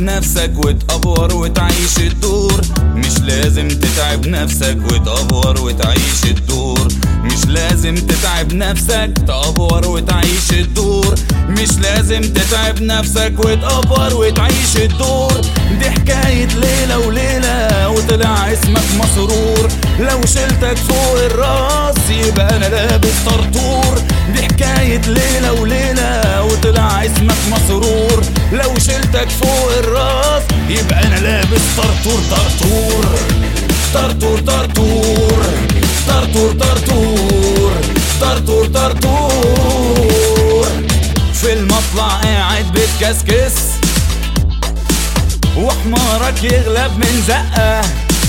نفسك وتأفور وتعيش الدور مش لازم تتعب نفسك وتأفور وتعيش الدور مش لازم تتعب نفسك تأفور وتعيش الدور مش لازم تتعب نفسك وتأفور وتعيش الدور دي حكاية ليلة وليلة وطلع اسمك مسرور لو شلتك فوق الراس يبقى انا لابس طرطور دي حكاية ليلة وليلة وطلع اسمك مسرور لو شلتك فوق الراس يبقى انا لابس طرطور طرطور طرطور طرطور طرطور طرطور طرطور طرطور في المطلع قاعد بتكسكس وحمارك يغلب من زقه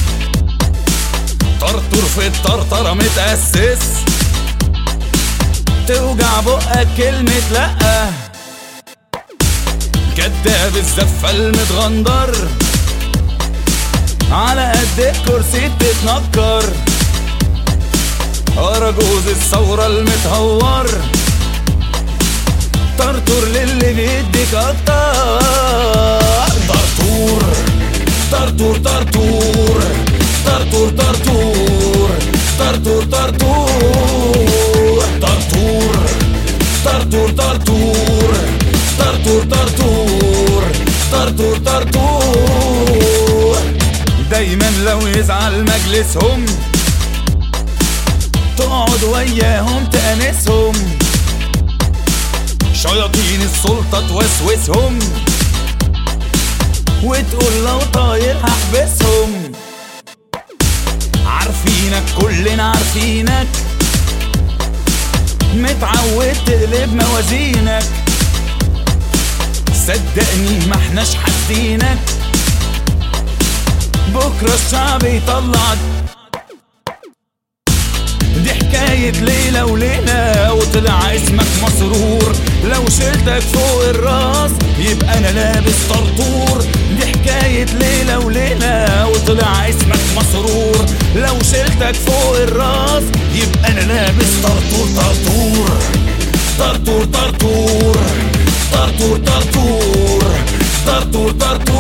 طرطور في الطرطرة متأسس توجع بقك كلمة لأ كداب الزفة المتغندر على قد الكرسي بتتنكر أرجوز الثورة المتهور طرطور للي بيديك أكتر طرطور طرطور طرطور طرطور طرطور طرطور طرطور طرطور طرطور طرطور طرطور طرطور طرطور طرطور دايما لو يزعل مجلسهم تقعد وياهم تأنسهم شياطين السلطة توسوسهم وتقول لو طاير هحبسهم عارفينك كلنا عارفينك متعود تقلب موازينك صدقني ما احناش حاسينك بكرة الشعب يطلعك دي حكاية ليلة وليلة وطلع اسمك مسرور لو شلتك فوق الراس يبقى انا لابس طرطور دي حكاية ليلة وليلة وطلع اسمك مسرور لو شلتك فوق الراس يبقى انا لابس طرطور طرطور طرطور طرطور طرطور طرطور طرطور طرطور